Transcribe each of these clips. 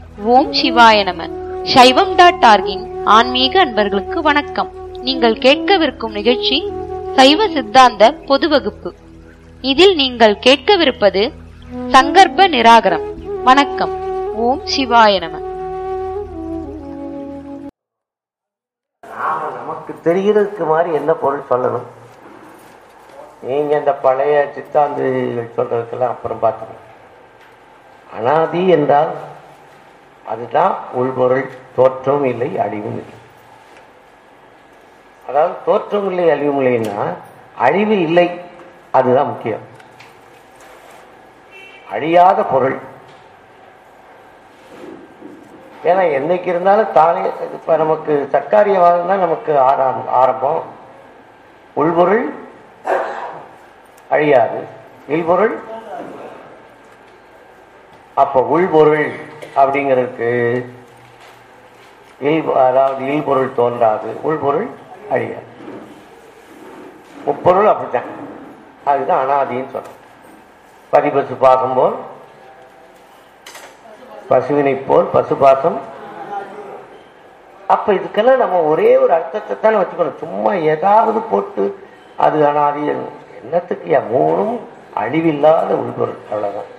ஓம் சிவாய நம சைவம் டாட் ஆர்கின் ஆன்மீக அன்பர்களுக்கு வணக்கம் நீங்கள் கேட்கவிருக்கும் நிகழ்ச்சி சைவ சித்தாந்த பொது வகுப்பு இதில் நீங்கள் கேட்கவிருப்பது சங்கற்ப நிராகரம் வணக்கம் ஓம் சிவாய நம நாம நமக்கு தெரிகிறதுக்கு மாதிரி என்ன பொருள் சொல்லணும் நீங்க இந்த பழைய சித்தாந்திகள் சொல்றதுக்கெல்லாம் அப்புறம் பார்த்துக்கணும் அனாதி என்றால் அதுதான் உள்பொருள் தோற்றம் இல்லை அழிவும் இல்லை அதாவது தோற்றம் இல்லை அழிவும் இல்லைன்னா அழிவு இல்லை அதுதான் முக்கியம் அழியாத பொருள் ஏன்னா என்னைக்கு இருந்தாலும் தானே இப்ப நமக்கு சர்க்காரியவாதம் தான் நமக்கு ஆரம் ஆரம்பம் உள்பொருள் அழியாது இல்பொருள் அப்ப உள்பொருள் அப்படிங்கிறதுக்கு இல் அதாவது இல்பொருள் தோன்றாது உள்பொருள் அழியாது முப்பொருள் அப்படித்தான் அதுதான் அனாதின்னு சொல்றோம் பதிபசு பாசம் போல் பசுவினை போல் பசுபாசம் அப்ப இதுக்கெல்லாம் நம்ம ஒரே ஒரு அர்த்தத்தை தானே வச்சுக்கணும் சும்மா ஏதாவது போட்டு அது அனாதி என்னத்துக்கு மூணும் அழிவில்லாத உள்பொருள் அவ்வளவுதான்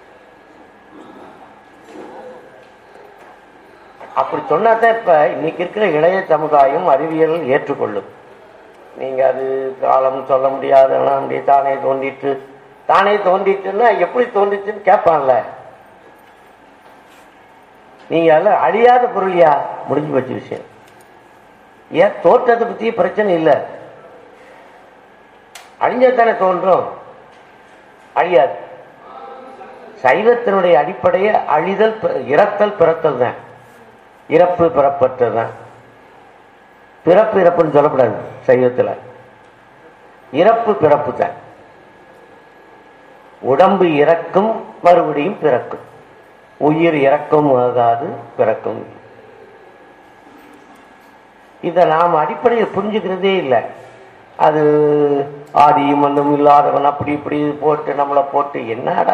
அப்படி சொன்னாதான் இப்ப இன்னைக்கு இருக்கிற இளைய சமுதாயம் அறிவியல் ஏற்றுக்கொள்ளும் நீங்க அது காலம் சொல்ல முடியாது அப்படி தானே தோண்டிட்டு தானே தோண்டிட்டுன்னா எப்படி தோண்டிச்சுன்னு கேட்பான்ல நீங்க எல்லாம் அழியாத பொருளியா முடிஞ்சு போச்சு விஷயம் ஏன் தோற்றத்தை பத்தி பிரச்சனை இல்லை அழிஞ்சதானே தோன்றும் அழியாது சைவத்தினுடைய அடிப்படையே அழிதல் இறத்தல் பிறத்தல் தான் இறப்பு பிறப்பற்றது தான் பிறப்பு இறப்புன்னு சொல்லக்கூடாது சைவத்தில் இறப்பு பிறப்பு தான் உடம்பு இறக்கும் மறுபடியும் பிறக்கும் உயிர் இறக்கும் ஆகாது பிறக்கும் இதை நாம் அடிப்படையில் புரிஞ்சுக்கிறதே இல்லை அது ஆதியும் மண்ணும் இல்லாதவன் அப்படி இப்படி போட்டு நம்மளை போட்டு என்னடா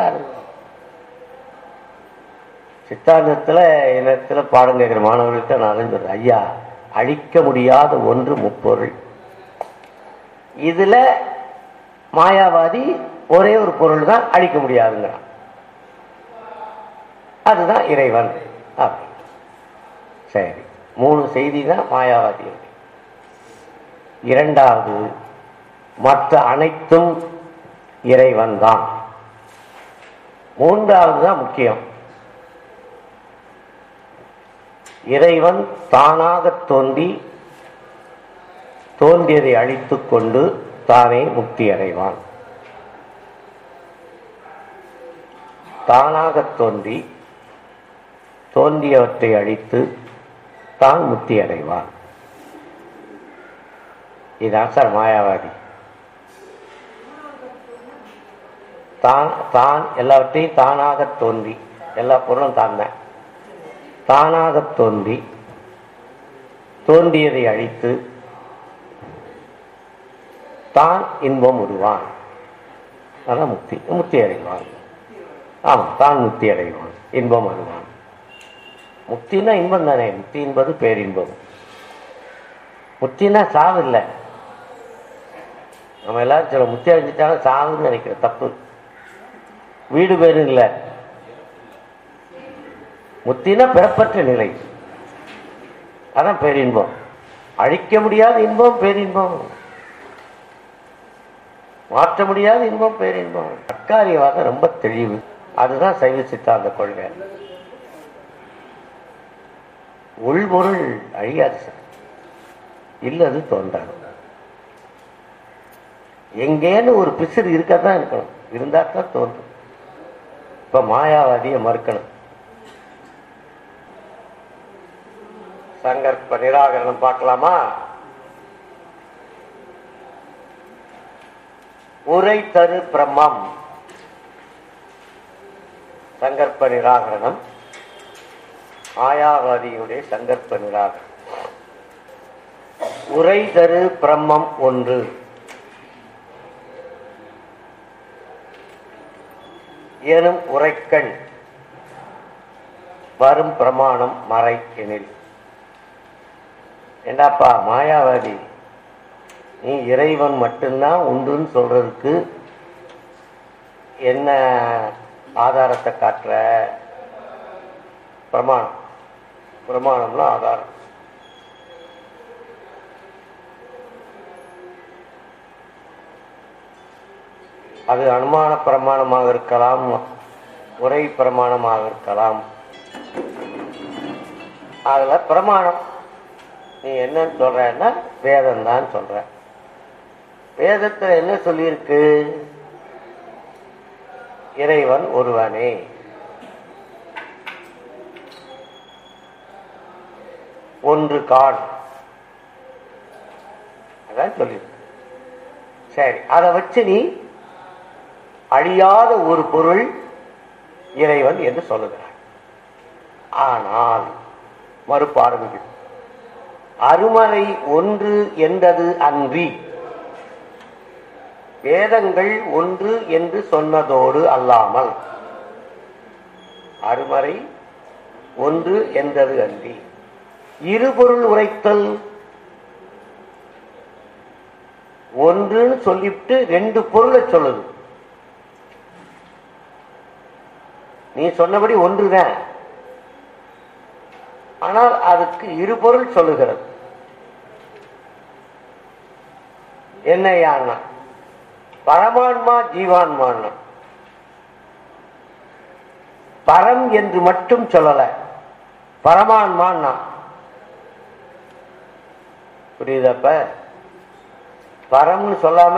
சித்தாந்தத்தில் இடத்துல பாடம் கேட்குற மாணவர்கள்ட்ட நான் சொல்றேன் ஐயா அழிக்க முடியாத ஒன்று முப்பொருள் இதுல மாயாவாதி ஒரே ஒரு பொருள் தான் அழிக்க முடியாதுங்கிறான் அதுதான் இறைவன் அப்படி சரி மூணு செய்தி தான் மாயாவாதி இரண்டாவது மற்ற அனைத்தும் இறைவன் தான் மூன்றாவது தான் முக்கியம் இறைவன் தானாக தோன்றி தோன்றியதை அழித்துக் கொண்டு தானே முக்தி அடைவான் தானாக தோன்றி தோன்றியவற்றை அழித்து தான் முக்தி அடைவான் இதான் சார் மாயாவாதி தான் தான் எல்லாவற்றையும் தானாக தோன்றி எல்லா பொருளும் தான் தான் தானாக தோன்றி தோன்றியதை அழித்து தான் இன்பம் உருவான் அதான் முக்தி முக்தி அடைவான் ஆமா தான் முக்தி அடைவான் இன்பம் அடைவான் முக்தினா இன்பம் தானே முக்தி என்பது பேரின்பம் முக்தினா சாவு இல்லை நம்ம எல்லாரும் சொல்ல முத்தி அடைஞ்சிட்டாலும் சாவுன்னு நினைக்கிற தப்பு வீடு பேரு இல்லை முத்தினா பிறப்பற்ற நிலை அதான் பேரின்பம் அழிக்க முடியாத இன்பம் பேரின்பம் மாற்ற முடியாத இன்பம் பேரின்பம் அக்காரியவாக ரொம்ப தெளிவு அதுதான் சைவ சித்தாந்த கொள்கை உள்பொருள் அழியாது சார் இல்லது தோன்றாது எங்கேன்னு ஒரு பிசிறு இருக்கத்தான் இருக்கணும் இருந்தா தான் தோன்றும் இப்ப மாயாவாதியை மறுக்கணும் சங்கற்ப நிராகரணம் பார்க்கலாமா உரை தரு பிரம்மம் சங்கற்ப நிராகரணம் மாயாவாதியுடைய சங்கற்ப நிராகரணம் உரை தரு பிரம்மம் ஒன்று எனும் உரைக்கண் வரும் பிரமாணம் மறை எனில் என்னப்பா மாயாவாதி நீ இறைவன் மட்டும்தான் உண்டுன்னு சொல்றதுக்கு என்ன ஆதாரத்தை காட்டுற பிரமாணம் பிரமாணம்னா ஆதாரம் அது அனுமான பிரமாணமாக இருக்கலாம் உரை பிரமாணமாக இருக்கலாம் அதுல பிரமாணம் நீ என்னன்னு சொல்றன்னா வேதம் தான் சொல்ற வேதத்துல என்ன சொல்லியிருக்கு இறைவன் ஒருவனே ஒன்று காண் அதான் சொல்லியிருக்கு சரி அதை வச்சு நீ அழியாத ஒரு பொருள் இறைவன் என்று சொல்லுகிறார் ஆனால் மறுபார்வை அருமறை ஒன்று என்றது அன்றி வேதங்கள் ஒன்று என்று சொன்னதோடு அல்லாமல் அருமறை ஒன்று என்றது அன்றி இருபொருள் உரைத்தல் ஒன்றுன்னு சொல்லிவிட்டு ரெண்டு பொருளை சொல்லுது நீ சொன்னபடி ஒன்றுதான் ஆனால் அதுக்கு இரு பொருள் சொல்லுகிறது என்ன யான்னா பரமான்மா ஜீவான்மான்னா பரம் என்று மட்டும் சொல்லல பரமான்மான்னா புரியுதப்ப பரம்னு சொல்லாம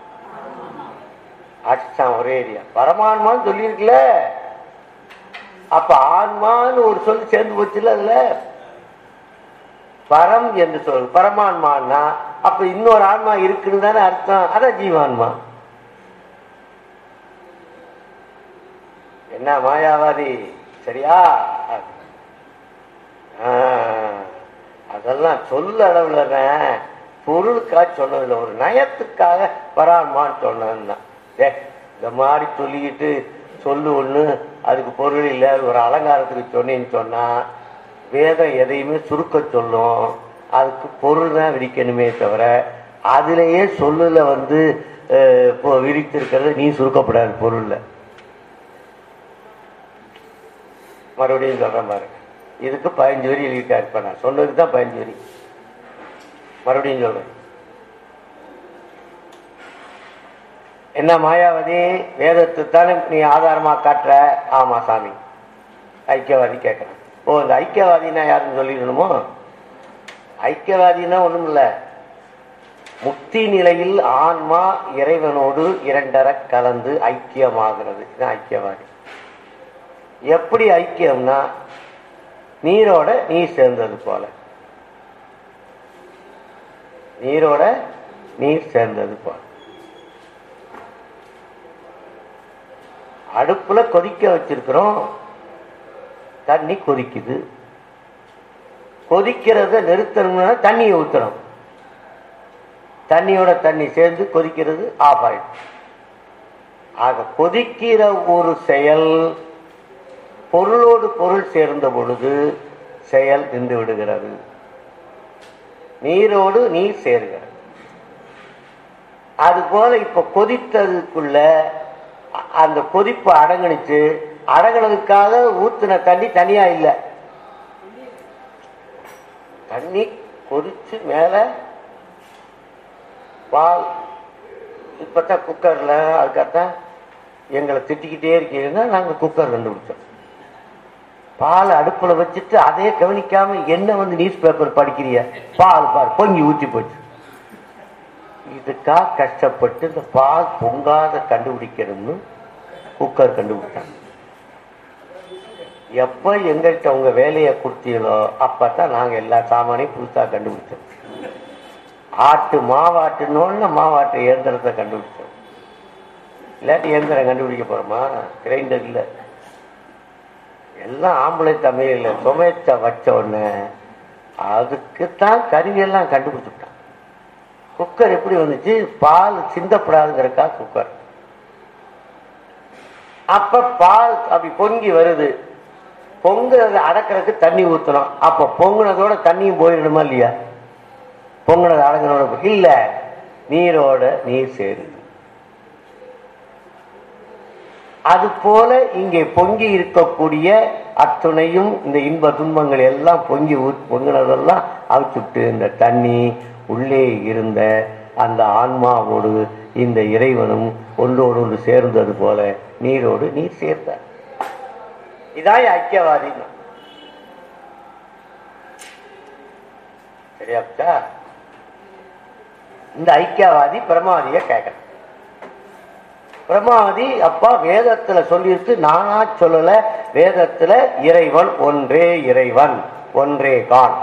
அடிச்சான் ஒரே ஏரியா பரமான்மான்னு சொல்லியிருக்கல அப்ப ஆன்மான்னு ஒரு சொல் சேர்ந்து போச்சுல அதுல பரம் என்று சொல் பரமான்மான்னா அப்ப இன்னொரு ஆன்மா இருக்குன்னு தானே அர்த்தம் அதான் ஜீவான்மா என்ன மாயாவாதி சரியா ஆ, அதெல்லாம் சொல்ல அளவுல பொருளுக்காக சொன்னதில்ல ஒரு நயத்துக்காக பரான்மான்னு சொன்னதுதான் ஏ இந்த மாதிரி சொல்லிக்கிட்டு சொல்லு ஒண்ணு அதுக்கு பொருள் இல்லை அது ஒரு அலங்காரத்துக்கு சொன்னேன்னு சொன்னா வேதம் எதையுமே சுருக்க சொல்லும் அதுக்கு பொருள் தான் விரிக்கணுமே தவிர அதுலயே சொல்லுல வந்து அஹ், இப்போ விரித்திருக்கிறது நீ சுருக்கப்படாது பொருள்ல மறுபடியும் சொல்றேன் பாருங்க இதுக்கு பதினஞ்சு வரி எழுதியிருக்காரு இப்ப நான் சொன்னதுக்கு தான் பதினஞ்சு வரி மறுபடியும் சொல்றேன் என்ன மாயாவதி வேதத்தை தானே நீ ஆதாரமா காட்டுற ஆமா சாமி ஐக்கியவாதி கேட்கிறேன் ஓ இந்த ஐக்கியவாதினா யாருன்னு சொல்லிடணுமோ ஐக்கியவாதினா ஒண்ணும் இல்ல முக்தி நிலையில் ஆன்மா இறைவனோடு இரண்டர கலந்து ஐக்கியமாகிறது இதுதான் ஐக்கியவாதி எப்படி ஐக்கியம்னா நீரோட நீர் சேர்ந்தது போல நீரோட நீர் சேர்ந்தது போல அடுப்புல கொதிக்க வச்சிருக்கிறோம் தண்ணி கொதிக்குது கொதிக்கிறத நிறுத்தணும்னா தண்ணியை ஊத்தணும் தண்ணியோட தண்ணி சேர்ந்து கொதிக்கிறது ஆஃப் ஆயிடும் ஆக கொதிக்கிற ஒரு செயல் பொருளோடு பொருள் சேர்ந்த பொழுது செயல் நின்று விடுகிறது நீரோடு நீர் சேர்கிறது அது போல இப்ப கொதித்ததுக்குள்ள அ- அந்த கொதிப்பு அடங்குனுச்சு அடங்குனதுக்காக ஊத்துன தண்ணி தனியா இல்ல தண்ணி கொதிச்சு மேல பால் இப்பதான் குக்கர்ல அதுக்காகத்தான் எங்களை திட்டிக்கிட்டே இருக்கீங்கன்னா நாங்க குக்கர் கண்டுபிடிச்சோம் பால் அடுப்புல வச்சுட்டு அதே கவனிக்காம என்ன வந்து நியூஸ் பேப்பர் படிக்கிறிய பால் பால் பொங்கி ஊத்தி போச்சு இதுக்காக கஷ்டப்பட்டு இந்த பால் பொங்காத கண்டுபிடிக்கணும்னு குக்கர் கண்டுபிடிச்சாங்க எப்ப எங்கள்கிட்ட உங்க வேலையை கொடுத்தீங்களோ அப்பதான் நாங்க எல்லா சாமானையும் புதுசா கண்டுபிடிச்சோம் ஆட்டு மாவாட்டுனோன்னு மாவாட்டு இயந்திரத்தை கண்டுபிடிச்சோம் இல்லாட்டி இயந்திரம் கண்டுபிடிக்க போறோமா கிரைண்டர் இல்லை எல்லாம் ஆம்பளை தமிழில் சுமைத்த வச்ச உடனே அதுக்குத்தான் கருவியெல்லாம் கண்டுபிடிச்சுட்டான் குக்கர் எப்படி வந்துச்சு பால் சிந்தப்படாதுங்கிறக்கா குக்கர் அப்ப பால் அப்படி பொங்கி வருது பொங்குறத அடக்கிறதுக்கு தண்ணி ஊத்தணும் அப்ப பொங்குனதோட தண்ணியும் போயிடணுமா இல்லையா பொங்குனது அடங்கினோட போ- இல்ல நீரோட நீர் சேருது அது போல இங்கே பொங்கி இருக்கக்கூடிய அத்துணையும் இந்த இன்ப துன்பங்கள் எல்லாம் பொங்கி ஊ- பொங்குனதெல்லாம் அவிச்சுட்டு இந்த தண்ணி உள்ளே இருந்த அந்த ஆன்மாவோடு இந்த இறைவனும் ஒன்றோடு ஒன்று சேர்ந்தது போல நீரோடு நீர் சேர்ந்தார் இதான் ஐக்கியவாதி சரியாச்சா இந்த ஐக்கியவாதி பிரமாதிய கேட்க பிரமாதி அப்பா வேதத்துல சொல்லியிருக்கு நானா சொல்லல வேதத்துல இறைவன் ஒன்றே இறைவன் ஒன்றே கான்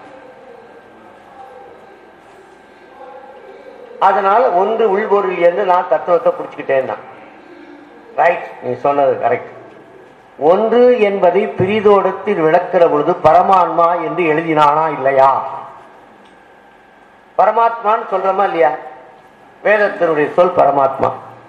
அதனால ஒன்று உள்பொருள் என்று நான் தத்துவத்தை பிடிச்சுக்கிட்டேன் ரைட் நீ சொன்னது கரெக்ட் ஒன்று என்பதை பிரிதோடத்தில் விளக்கிற பொழுது பரமாத்மா என்று எழுதினானா இல்லையா பரமாத்மான்னு சொல்றோமா இல்லையா வேதத்தினுடைய சொல் பரமாத்மா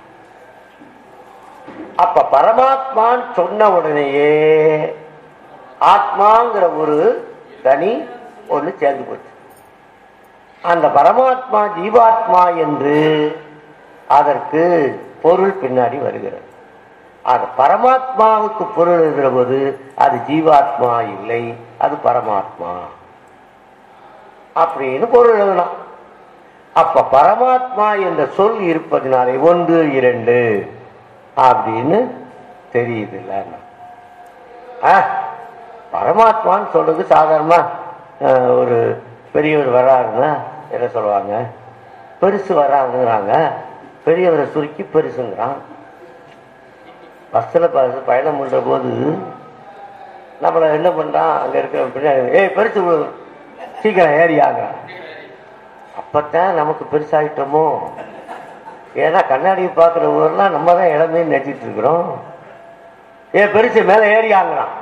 அப்ப பரமாத்மான்னு சொன்ன உடனேயே ஆத்மாங்கிற ஒரு தனி ஒண்ணு சேர்ந்து போச்சு அந்த பரமாத்மா ஜீவாத்மா என்று அதற்கு பொருள் பின்னாடி வருகிறது அது பரமாத்மாவுக்கு பொருள் எழுதுகிற போது அது ஜீவாத்மா இல்லை அது பரமாத்மா அப்படின்னு பொருள் எழுதலாம் அப்ப பரமாத்மா என்ற சொல் இருப்பதினாலே ஒன்று இரண்டு அப்படின்னு தெரியுது பரமாத்மான்னு சொல்றது சாதாரணமா அஹ், ஒரு பெரியவர் வர்றாருன்னா என்ன சொல்லுவாங்க பெருசு வர்றாங்கிறாங்க பெரியவரை சுருக்கி பெருசுங்கிறான் பஸ்ஸில் பயணம் பண்ற போது நம்மள என்ன பண்றான் அங்க இருக்கிற பின்னாடி ஏய் பெருசு விடு. சீக்கிரம் ஏறியாங்கிறான் அப்பத்தான் நமக்கு பெருசாயிட்டோமோ ஏன்னா கண்ணாடியை பார்க்குற ஊர்லாம் நம்ம தான் இடமே நினைச்சிட்டு இருக்கிறோம் ஏ பெருசு மேலே ஏறியாங்கிறான்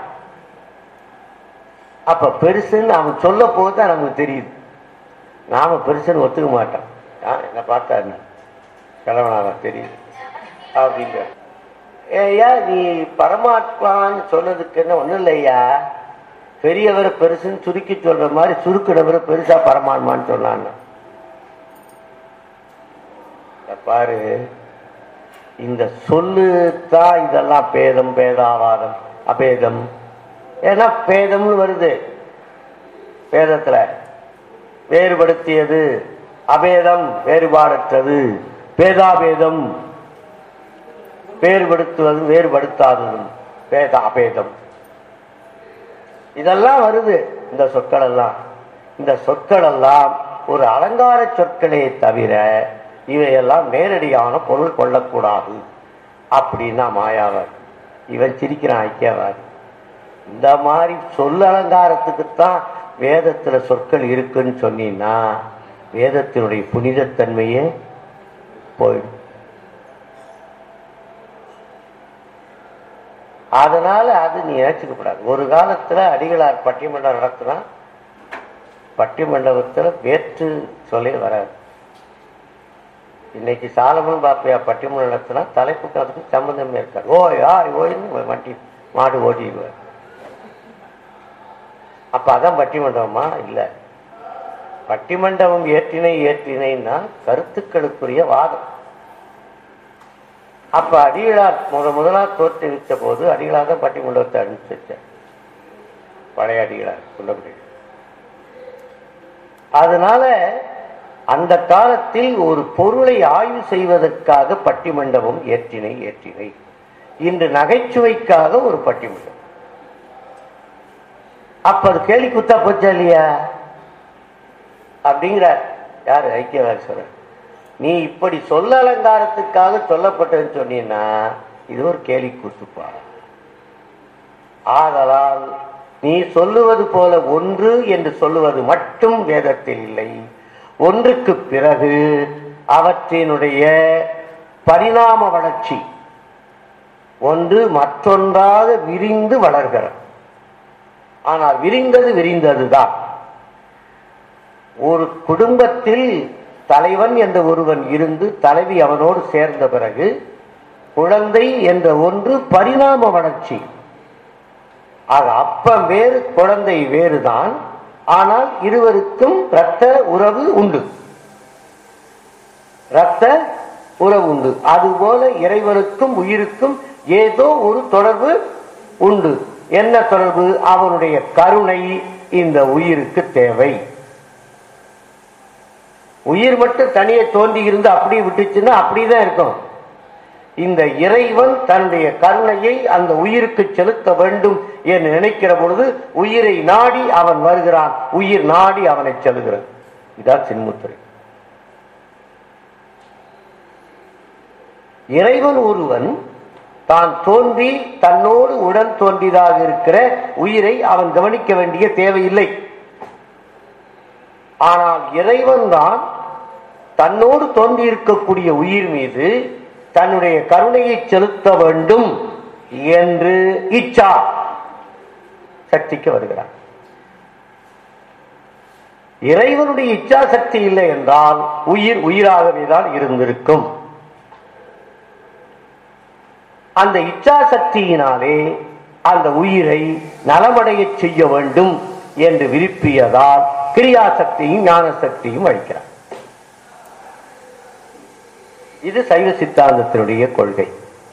அப்ப பெருசுன்னு அவன் சொல்ல போது தான் நமக்கு தெரியுது நாம பெருசுன்னு ஒத்துக்க மாட்டோம் ஆ, என்ன பார்த்தா என்ன கிழவனாக தெரியுது அப்படிங்க ஏய்யா நீ பரமாத்மான்னு சொன்னதுக்கு என்ன ஒண்ணும் இல்லையா பெரியவர் பெருசுன்னு சுருக்கி சொல்ற மாதிரி சுருக்கினவர் பெருசா பரமாத்மான்னு சொன்னான்னு இத பாரு இந்த சொல்லு தான் இதெல்லாம் பேதம் பேதாவாதம் அபேதம் ஏன்னா பேதம்னு வருது வேதத்துல வேறுபடுத்தியது அபேதம் வேறுபாடற்றது பேதாபேதம் வேறுபடுத்துவதும் வேறுபடுத்தாததும் பேத அபேதம் இதெல்லாம் வருது இந்த சொற்கள் எல்லாம் இந்த சொற்கள் எல்லாம் ஒரு அலங்கார சொற்களே தவிர இவையெல்லாம் நேரடியான பொருள் கொள்ளக்கூடாது அப்படின்னா மாயாவாதி இவன் சிரிக்கிறான் ஐக்கியவாதி இந்த மாதிரி சொல் அலங்காரத்துக்குத்தான் வேதத்துல சொற்கள் இருக்குன்னு சொன்னீங்கன்னா வேதத்தினுடைய புனிதத்தன்மையே போயிடும் அதனால அது நீ நினைச்சுக்க கூடாது ஒரு காலத்துல அடிகளார் பட்டிமன்றம் நடத்தினா பட்டிமண்டபத்துல வேற்று சொல்லே வராது இன்னைக்கு சாலமன் பாப்பையா பட்டிமன்றம் நடத்தினா தலைப்புக்கு அதுக்கு சம்பந்தமே இருக்காது ஓய் ஆய் ஓய்னு வண்டி மாடு ஓட்டிடுவார் அப்ப அதான் பட்டிமண்டபமா இல்ல பட்டிமண்டபம் ஏற்றினை ஏற்றினைன்னா கருத்துக்களுக்குரிய வாதம் அப்ப அடிகளார் முத முதலா தோற்றுவித்த போது அடிகளார் தான் பட்டிமண்டபத்தை அனுப்பிச்சு வச்சார் பழைய அடிகளார் குண்டபடி அதனால அந்த காலத்தில் ஒரு பொருளை ஆய்வு செய்வதற்காக பட்டிமண்டபம் ஏற்றினை ஏற்றினை இன்று நகைச்சுவைக்காக ஒரு பட்டிமண்டபம் அப்ப அது கேலி குத்தா போச்சா இல்லையா அப்படிங்கிறார் யாரு ஐக்கியவாசரர் நீ இப்படி சொல்ல அலங்காரத்துக்காக சொல்லப்பட்டதுன்னு சொன்னீங்கன்னா இது ஒரு கேலி கூத்துப்பா ஆதலால் நீ சொல்லுவது போல ஒன்று என்று சொல்லுவது மட்டும் வேதத்தில் இல்லை ஒன்றுக்கு பிறகு அவற்றினுடைய பரிணாம வளர்ச்சி ஒன்று மற்றொன்றாக விரிந்து வளர்கிறது ஆனால் விரிந்தது விரிந்ததுதான் ஒரு குடும்பத்தில் தலைவன் என்ற ஒருவன் இருந்து தலைவி அவனோடு சேர்ந்த பிறகு குழந்தை என்ற ஒன்று பரிணாம வளர்ச்சி ஆக அப்பம் வேறு குழந்தை வேறுதான் ஆனால் இருவருக்கும் இரத்த உறவு உண்டு இரத்த உறவு உண்டு அதுபோல இறைவனுக்கும் உயிருக்கும் ஏதோ ஒரு தொடர்பு உண்டு என்ன தொடர்பு அவனுடைய கருணை இந்த உயிருக்கு தேவை உயிர் மட்டும் தனியே தோன்றி இருந்து அப்படியே விட்டுச்சுன்னா அப்படிதான் இருக்கும் இந்த இறைவன் தன்னுடைய கருணையை அந்த உயிருக்கு செலுத்த வேண்டும் என்று நினைக்கிற பொழுது உயிரை நாடி அவன் வருகிறான் உயிர் நாடி அவனை செல்கிறது இதான் சின்முத்திரை இறைவன் ஒருவன் தான் தோன்றி தன்னோடு உடன் தோன்றியதாக இருக்கிற உயிரை அவன் கவனிக்க வேண்டிய தேவையில்லை ஆனால் இறைவன் தான் தன்னோடு தோன்றி இருக்கக்கூடிய உயிர் மீது தன்னுடைய கருணையை செலுத்த வேண்டும் என்று இச்சா சக்திக்கு வருகிறார் இறைவனுடைய இச்சா சக்தி இல்லை என்றால் உயிர் உயிராகவே தான் இருந்திருக்கும் அந்த இச்சா சக்தியினாலே அந்த உயிரை நலமடைய செய்ய வேண்டும் என்று விருப்பியதால் கிரியா சக்தியும் ஞான சக்தியும் அளிக்கிறார் இது சைவ சித்தாந்தத்தினுடைய கொள்கை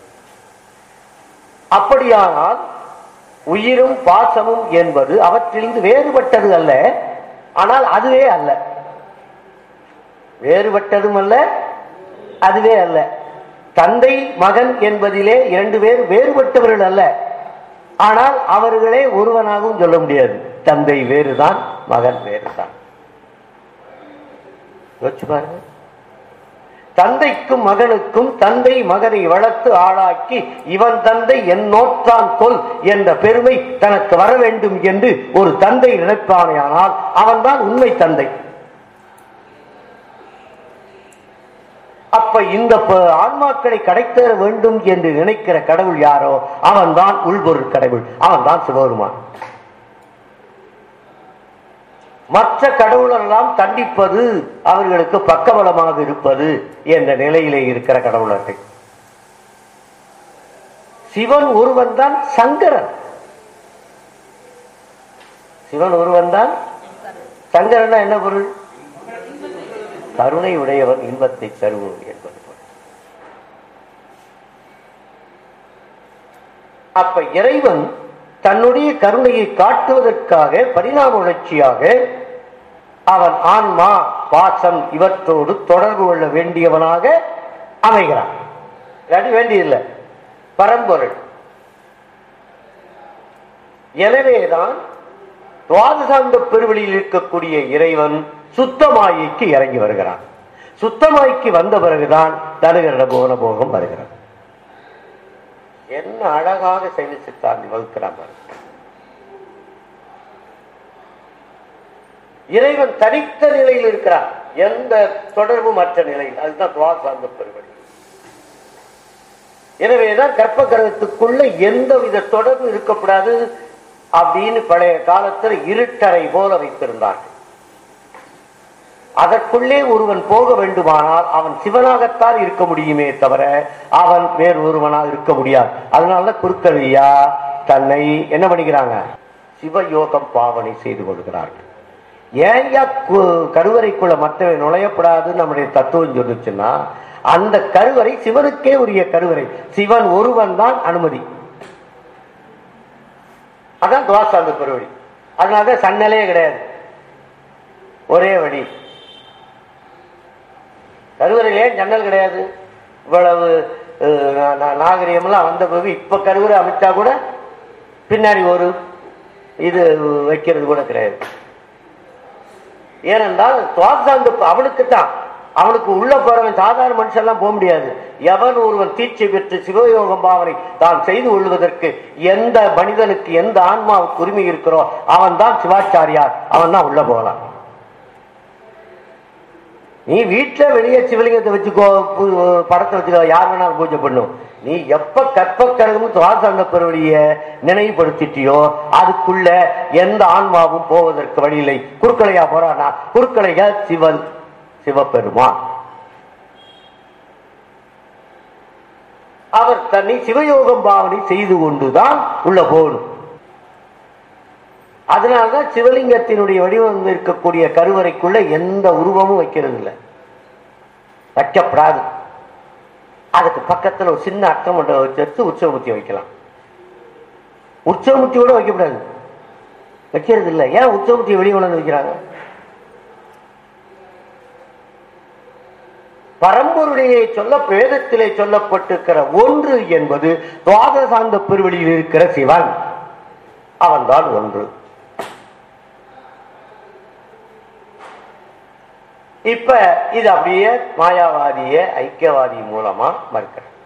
அப்படியானால் உயிரும் பாசமும் என்பது அவற்றிலிருந்து வேறுபட்டது அல்ல ஆனால் அதுவே அல்ல வேறுபட்டதும் அல்ல அதுவே அல்ல தந்தை மகன் என்பதிலே இரண்டு பேர் வேறுபட்டவர்கள் அல்ல ஆனால் அவர்களே ஒருவனாகவும் சொல்ல முடியாது தந்தை வேறுதான் மகன் வேறுதான் யோசிச்சு பாருங்க தந்தைக்கும் மகனுக்கும் தந்தை மகனை வளர்த்து ஆளாக்கி இவன் தந்தை என் நோற்றான் கொல் என்ற பெருமை தனக்கு வர வேண்டும் என்று ஒரு தந்தை நினைப்பானையானால் அவன்தான் உண்மை தந்தை அப்ப இந்த ப- ஆன்மாக்களை கடைத்தேற வேண்டும் என்று நினைக்கிற கடவுள் யாரோ அவன்தான் உள்பொருள் கடவுள் அவன்தான் சிவபெருமான் மற்ற கடவுளெல்லாம் தண்டிப்பது அவர்களுக்கு பக்கபலமாக இருப்பது என்ற நிலையிலே இருக்கிற கடவுளர்கள் சிவன் ஒருவன் தான் சங்கரன் சிவன் ஒருவன் தான் சங்கரன்னா என்ன பொருள் கருணை உடையவன் இன்பத்தை தருவோம் என்பது பொருள். அப்ப இறைவன் தன்னுடைய கருணையை காட்டுவதற்காக பரிணாம உணர்ச்சியாக அவன் ஆன்மா பாசம் இவற்றோடு தொடர்பு கொள்ள வேண்டியவனாக அமைகிறான் இல்லாட்டி வேண்டியதில்லை பரம்பொருள் எனவேதான் துவாதசாந்த பெருவெளியில் இருக்கக்கூடிய இறைவன் சுத்தமாயிக்கு இறங்கி வருகிறான் சுத்தமாய்க்கு வந்த பிறகுதான் தருகிற போன போகம் வருகிறான் என்ன அழகாக சைவ சித்தாந்தி வகுக்கிறான் பாருங்க. இறைவன் தனித்த நிலையில் இருக்கிறான் எந்த தொடர்பும் மற்ற நிலையில் அதுதான் துவாசாந்த பெருவெளி எனவேதான் கற்ப கிரகத்துக்குள்ள எந்த வித தொடர்பு இருக்கக்கூடாது அப்படின்னு பழைய காலத்தில் இருட்டறை போல வைத்திருந்தார்கள் அதற்குள்ளே ஒருவன் போக வேண்டுமானால் அவன் சிவனாகத்தான் இருக்க முடியுமே தவிர அவன் வேறு ஒருவனாக இருக்க முடியாது அதனாலதான் குறுக்கவியா தன்னை என்ன பண்ணிக்கிறாங்க சிவயோகம் பாவனை செய்து கொள்கிறார்கள் ஏன்யா கு- கருவறைக்குள்ள மற்றவன் நுழையப்படாதுன்னு நம்முடைய தத்துவம் சொல்லுச்சுன்னா அந்த கருவறை சிவனுக்கே உரிய கருவறை சிவன் ஒருவன் தான் அனுமதி அதான் துவாசாந்த பெருவழி அதனாலதான் சன்னலே கிடையாது ஒரே வழி கருவறையிலே ஜன்னல் கிடையாது இவ்வளவு அஹ், நா- நா- நாகரிகம்லாம் வந்த பிறகு இப்ப கருவறை அமைச்சா கூட பின்னாடி ஒரு இது வைக்கிறது கூட கிடையாது ஏனென்றால் துவாசாந்த அவனுக்கு தான் அவனுக்கு உள்ள போறவன் சாதாரண மனுஷன் எல்லாம் போக முடியாது எவன் ஒருவன் தீட்சை பெற்று சிவயோகம் பாவனை தான் செய்து கொள்வதற்கு எந்த மனிதனுக்கு எந்த ஆன்மாவுக்கு உரிமை இருக்கிறோ அவன் தான் சிவாச்சாரியார் அவன் தான் உள்ள போகலாம் நீ வீட்டுல வெளியே சிவலிங்கத்தை வச்சுக்கோ பு- படத்தை வச்சுக்கோ யார் வேணாலும் பூஜை பண்ணும் நீ எப்ப கற்ப கழகமும் துவாசாந்த பெருவழிய நினைவுபடுத்திட்டியோ அதுக்குள்ள எந்த ஆன்மாவும் போவதற்கு வழி இல்லை குறுக்கலையா போறானா குறுக்கலையா சிவன் சிவபெருமான் அவர் தன்னை சிவயோகம் பாவனை செய்து கொண்டுதான் உள்ள போகணும் அதனாலதான் சிவலிங்கத்தினுடைய வடிவம் இருக்கக்கூடிய கருவறைக்குள்ள எந்த உருவமும் வைக்கிறது இல்லை வைக்கப்படாது அதுக்கு பக்கத்துல ஒரு சின்ன அர்த்த மண்டபம் வச்சு வச்சு உற்சவமூர்த்தி வைக்கலாம் உற்சவமூர்த்தியோட வைக்கப்படாது வைக்கிறது இல்லை ஏன் உற்சவமூர்த்தியை வெளியே கொண்டு வந்து வைக்கிறாங்க பரம்பொருளையே சொல்ல வேதத்திலே சொல்லப்பட்டிருக்கிற ஒன்று என்பது துவாத சார்ந்த பெருவெளியில் இருக்கிற சிவன் அவன்தான் ஒன்று இப்ப இது அப்படியே மாயாவாதிய ஐக்கியவாதி மூலமா மறுக்கிறது